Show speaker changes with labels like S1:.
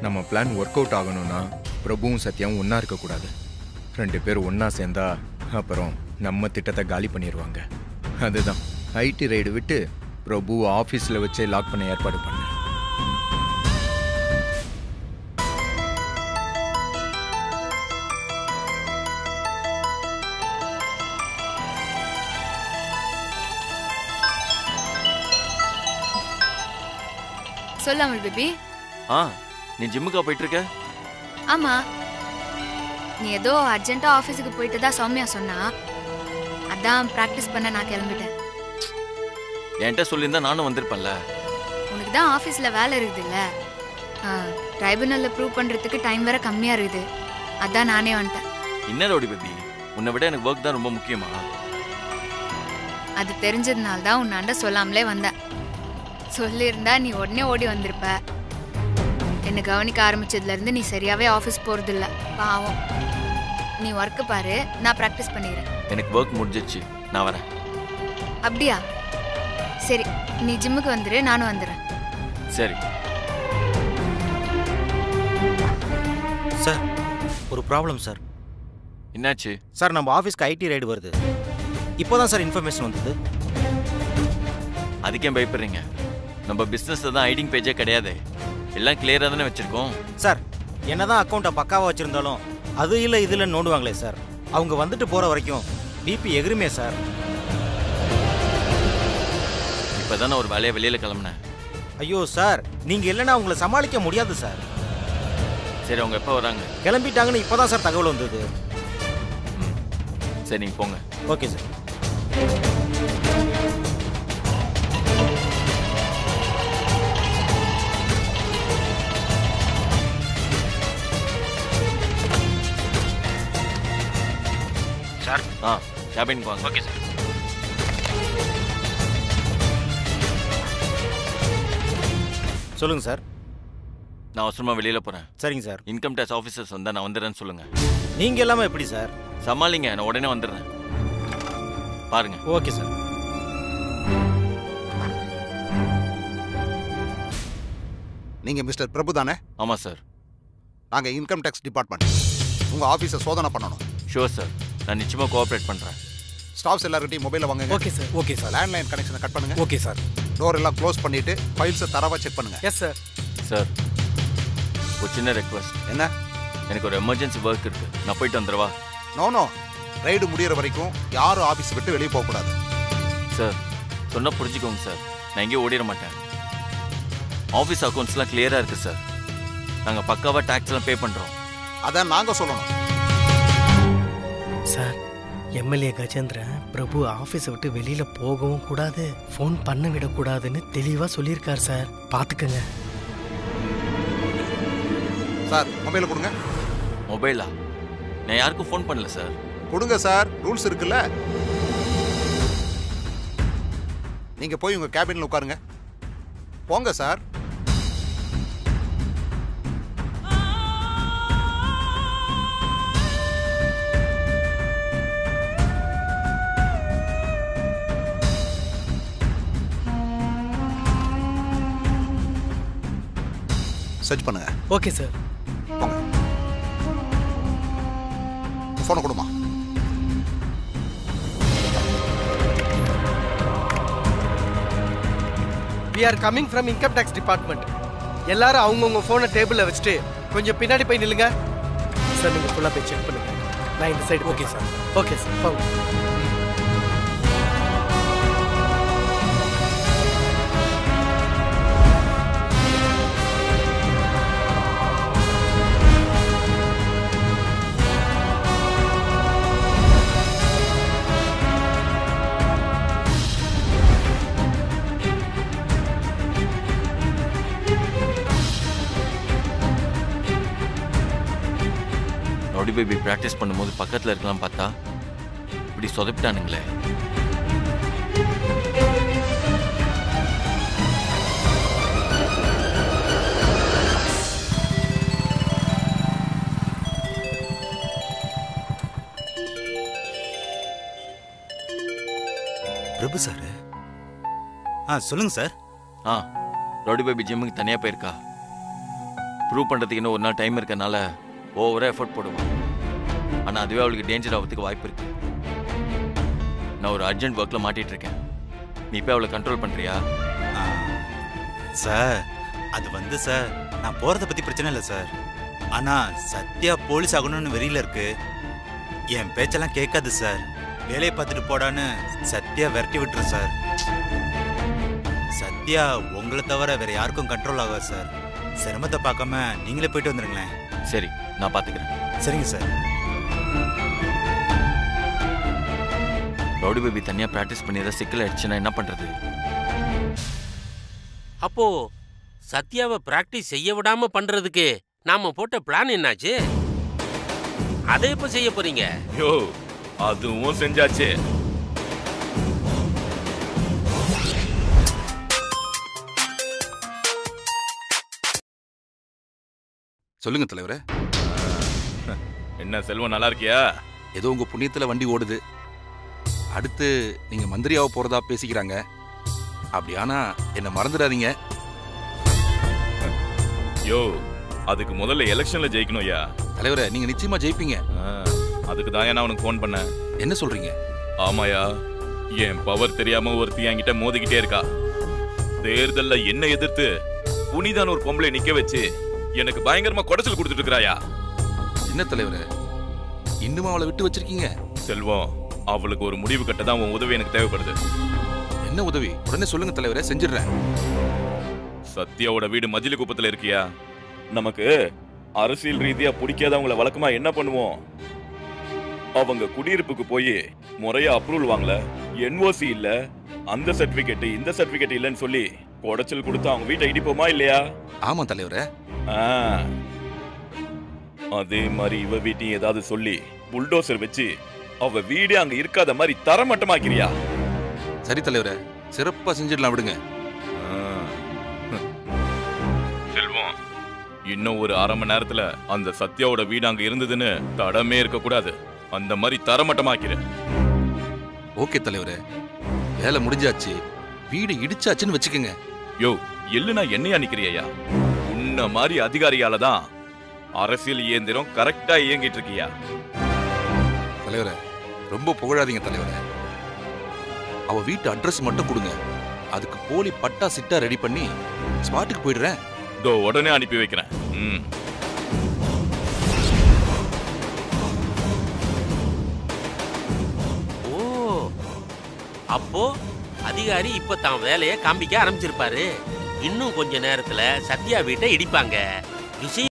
S1: நம்ம plan work out ஆகணும்னா பிரபுவும் சத்யாவும் ஒன்றா இருக்கக்கூடாது ரெண்டு பேரும் ஒன்றா சேர்ந்தா அப்புறம் நம்ம திட்டத்தை காலி பண்ணிடுவாங்க அதுதான் ஐடி ரைடு விட்டு பிரபு ஆஃபீஸில் வச்சே லாக் பண்ண ஏற்பாடு பண்ணேன்
S2: சொல்ல அமல் பேபி
S3: ஆ நீ ஜிம்முக்கா போயிட்டு இருக்க
S2: ஆமா நீ ஏதோ அர்ஜென்ட்டா ஆஃபீஸுக்கு போயிட்டு தான் சௌமியா சொன்னா அதான் ப்ராக்டிஸ் பண்ண நான் கிளம்பிட்டேன்
S3: என்கிட்ட சொல்லியிருந்தா நானும் வந்திருப்பேன்ல
S2: உனக்கு தான் ஆஃபீஸில் வேலை இருக்குதுல்ல ட்ரைபுனலில் ப்ரூவ் பண்ணுறதுக்கு டைம் வேற கம்மியாக இருக்குது அதான் நானே வந்துட்டேன்
S3: என்ன ரோடி பேபி உன்னை விட எனக்கு ஒர்க் தான் ரொம்ப முக்கியமா
S2: அது தெரிஞ்சதுனால தான் உன்னாண்ட சொல்லாமலே வந்தேன் சொல்லியிருந்தா நீ உடனே ஓடி வந்திருப்ப என்னை கவனிக்க ஆரம்பிச்சதுலேருந்து நீ சரியாவே ஆஃபீஸ் போகிறதில்ல பாவம் நீ ஒர்க்கு பாரு நான் ப்ராக்டிஸ் பண்ணிக்கிறேன்
S3: எனக்கு ஒர்க் முடிஞ்சிச்சு நான் வரேன்
S2: அப்படியா சரி நீ ஜிம்முக்கு வந்துரு நானும் வந்துடுறேன்
S3: சரி
S4: சார் ஒரு ப்ராப்ளம் சார்
S3: என்னாச்சு
S4: சார் நம்ம ஆஃபீஸ்க்கு ஐடி ரைடு வருது இப்போதான் சார் இன்ஃபர்மேஷன் வந்தது
S3: அதுக்கே பயப்படுறீங்க நம்ம பிஸ்னஸ் தான் ஐடிங் பேஜே கிடையாது எல்லாம் கிளியராக தானே வச்சிருக்கோம்
S4: சார் என்னதான் அக்கௌண்ட்டை பக்காவாக வச்சுருந்தாலும் அது இல்லை இதில் நோண்டுவாங்களே சார் அவங்க வந்துட்டு போகிற வரைக்கும் பிபி எகிருமே சார்
S3: இப்போ தானே ஒரு வேலையை வெளியில் கிளம்புனேன்
S4: ஐயோ சார் நீங்கள் இல்லைன்னா அவங்கள சமாளிக்க முடியாது சார்
S3: சரி அவங்க எப்போ வராங்க
S4: கிளம்பிட்டாங்கன்னு இப்போ தான் சார் தகவல் வந்தது
S3: சரி நீங்கள் போங்க
S4: ஓகே சார் சார்
S3: ஆ கேபின் வாங்க
S4: ஓகே சார் சொல்லுங்கள் சார்
S3: நான் அவசரமாக வெளியில் போகிறேன்
S4: சரிங்க சார்
S3: இன்கம் டேக்ஸ் ஆஃபீஸர்ஸ் வந்தால் நான் வந்துடுறேன்னு சொல்லுங்கள்
S4: நீங்கள் எல்லாமே எப்படி சார்
S3: சமாளிங்க நான் உடனே வந்துடுறேன் பாருங்க
S4: ஓகே சார்
S5: நீங்க மிஸ்டர் பிரபு தானே
S3: ஆமாம் சார்
S5: நாங்க இன்கம் டேக்ஸ் டிபார்ட்மெண்ட் உங்க ஆபீஸை சோதனை பண்ணணும்
S3: ஷுவர் சார் நான் நிச்சயமாக கோஆப்ரேட் பண்ணுறேன்
S5: ஸ்டாஃப்ஸ் எல்லார்கிட்டையும் மொபைலை வாங்குங்க
S6: okay sir okay sir
S5: landline கனெக்ஷனை கட் பண்ணுங்க
S6: ஓகே சார்
S5: டோர் எல்லாம் க்ளோஸ் பண்ணிட்டு ஃபைல்ஸை தரவா செக் பண்ணுங்க
S6: எஸ் சார்
S3: சார் ஒரு சின்ன ரெக்வஸ்ட்
S5: என்ன
S3: எனக்கு ஒரு எமர்ஜென்சி ஒர்க் இருக்கு நான் போயிட்டு வந்துடவா
S5: நோ நோ ரைடு முடியிற வரைக்கும் யாரும் ஆபீஸ் விட்டு வெளியே போக கூடாது
S3: சார் சொன்னா புரிஞ்சுக்கோங்க சார் நான் எங்கேயும் ஓடிட மாட்டேன் ஆஃபீஸ் அக்கௌண்ட்ஸ்லாம் கிளியராக இருக்கு சார் நாங்கள் பக்காவாக டேக்ஸ்லாம் பே பண்ணுறோம்
S5: அதான் நாங்க சொல்லணும்
S6: சார் எம்எல்ஏ கஜேந்திரன் பிரபு ஆஃபீஸை விட்டு வெளியில போகவும் கூடாது ஃபோன் பண்ண விடக்கூடாதுன்னு தெளிவா சொல்லியிருக்கார் சார் பாத்துக்கங்க
S5: சார் மொபைலை கொடுங்க
S3: மொபைலா நான் யாருக்கும் ஃபோன் பண்ணல சார்
S5: கொடுங்க சார் ரூல்ஸ் இருக்குல்ல நீங்க போய் உங்க கேபின்ல உட்காருங்க போங்க சார் சர்ச் பண்ணுங்க
S6: ஓகே சார்
S5: போங்க ஃபோனை கொடுமா
S6: we are coming from income tax department எல்லாரும் அவங்கவுங்க ஃபோனை டேபிளில் வச்சுட்டு கொஞ்சம் பின்னாடி போய் நில்லுங்க சார் நீங்கள் ஃபுல்லாக போய் செக் பண்ணுங்க நான் இந்த side okay sir okay sir போங்க
S3: நொடி பேபி ப்ராக்டிஸ் பண்ணும்போது பக்கத்தில் இருக்கலாம் பார்த்தா இப்படி சொதப்பிட்டானுங்களே
S7: பிரபு சார் ஆ சொல்லுங்க சார்
S3: ஆ ரோடி பேபி ஜிம்முக்கு தனியாக போயிருக்கா ப்ரூவ் பண்ணுறதுக்கு இன்னும் ஒரு நாள் டைம் இருக்கறனால ஓவராக எஃபர்ட் போடுவான் ஆனால் அதுவே அவளுக்கு டேஞ்சர் ஆகிறதுக்கு வாய்ப்பு இருக்கு நான் ஒரு அர்ஜென்ட் ஒர்க்கில் மாட்டிட்டு இருக்கேன் நீ போய் அவளை கண்ட்ரோல் பண்ணுறியா
S7: ஆ, சார் அது வந்து சார் நான் போறத பத்தி பிரச்சனை இல்லை சார் ஆனா சத்யா போலீஸ் ஆகணும்னு வெறியில இருக்கு என் பேச்செல்லாம் கேட்காது சார் வேலையை பார்த்துட்டு போடான்னு சத்யா விரட்டி விட்டுரு சார் சத்யா உங்களை தவிர வேற யாருக்கும் கண்ட்ரோல் ஆகாது சார் சிரமத்தை பார்க்காம நீங்களே போயிட்டு வந்துருங்களேன்
S3: சரி நான் பார்த்துக்கிறேன்
S7: சரிங்க சார்
S3: ரவுடி பேபி தனியாக ப்ராக்டிஸ் பண்ணி ஏதாவது சிக்கல் ஆயிடுச்சுன்னா என்ன பண்ணுறது
S8: அப்போ சத்யாவை பிராக்டிஸ் செய்ய விடாம பண்றதுக்கு நாம போட்ட பிளான் என்னாச்சு அதை எப்ப செய்ய போறீங்க
S9: யோ அதுவும் செஞ்சாச்சு
S10: சொல்லுங்க தலைவரே
S9: என்ன செல்வம் நல்லா இருக்கியா
S10: ஏதோ உங்க புண்ணியத்துல வண்டி ஓடுது அடுத்து நீங்க மந்திரியாவ போறதா பேசிக்கிறாங்க அப்படியானா என்ன மறந்துடாதீங்க
S9: யோ அதுக்கு முதல்ல எலெக்ஷன்ல ஜெயிக்கணும்யா
S10: தலைவரே நீங்க நிச்சயமா ஜெயிப்பீங்க
S9: ஆ, அதுக்கு தான் நான் உனக்கு ஃபோன் பண்ணேன்
S10: என்ன சொல்றீங்க
S9: ஆமாயா என் பவர் தெரியாம ஒருத்தி என்கிட்ட மோதிக்கிட்டே இருக்கா தேர்தல்ல என்ன எதிர்த்து புனிதான ஒரு பொம்பளை நிக்க வச்சு எனக்கு பயங்கரமா குடைச்சல் கொடுத்துட்டு இருக்கிறாயா
S10: என்ன தலைவரே இன்னும் அவளை விட்டு வச்சிருக்கீங்க
S9: செல்வம் அவளுக்கு ஒரு முடிவு கட்ட தான் உன் உதவி எனக்கு தேவைப்படுது
S10: என்ன உதவி உடனே சொல்லுங்க தலைவரே செஞ்சிடுறேன்
S9: சத்யாவோட வீடு மஜிலி குப்பத்துல இருக்கியா நமக்கு அரசியல் ரீதியா பிடிக்காதவங்கள வழக்கமா என்ன பண்ணுவோம் அவங்க குடியிருப்புக்கு போய் முறையா அப்ரூவல் வாங்கல என்ஓசி இல்ல அந்த சர்டிபிகேட் இந்த சர்டிபிகேட் இல்லைன்னு சொல்லி குடைச்சல் கொடுத்து அவங்க வீட்டை இடிப்போமா இல்லையா
S10: ஆமா தலைவரே
S9: ஆ. அதே மாதிரி இவ வீட்டையும் ஏதாவது சொல்லி புல்டோசர் வச்சு அவ வீடே அங்க இருக்காத மாதிரி தரமட்டமாக்கிறியா
S10: சரி தலைவரே சிறப்பா செஞ்சிடலாம் விடுங்க
S9: செல்வம் இன்னும் ஒரு அரை மணி நேரத்துல அந்த சத்யாவோட வீடு அங்க இருந்ததுன்னு தடமே இருக்க கூடாது அந்த மாதிரி தரமட்டமாக்கிற
S10: ஓகே தலைவரே வேலை முடிஞ்சாச்சு வீடு இடிச்சாச்சுன்னு வச்சுக்கோங்க
S9: யோ எள்ளுனா என்னையா நிக்கிறியா உன்ன மாதிரி அதிகாரியால தான் அரசியல் இயந்திரம் கரெக்டா இயங்கிட்டு இருக்கியா
S10: தலைவரே ரொம்ப புகழாதீங்க தலைவரே அவ வீட்டு அட்ரஸ் மட்டும் கொடுங்க அதுக்கு போலி பட்டா சிட்டா ரெடி பண்ணி ஸ்பாட்டுக்கு போயிடுறேன்
S9: இதோ உடனே அனுப்பி வைக்கிறேன் ம்
S8: ஓ அப்போ அதிகாரி இப்ப தான் வேலையை காண்பிக்க ஆரம்பிச்சிருப்பாரு இன்னும் கொஞ்ச நேரத்துல சத்யா வீட்டை இடிப்பாங்க விஷயம்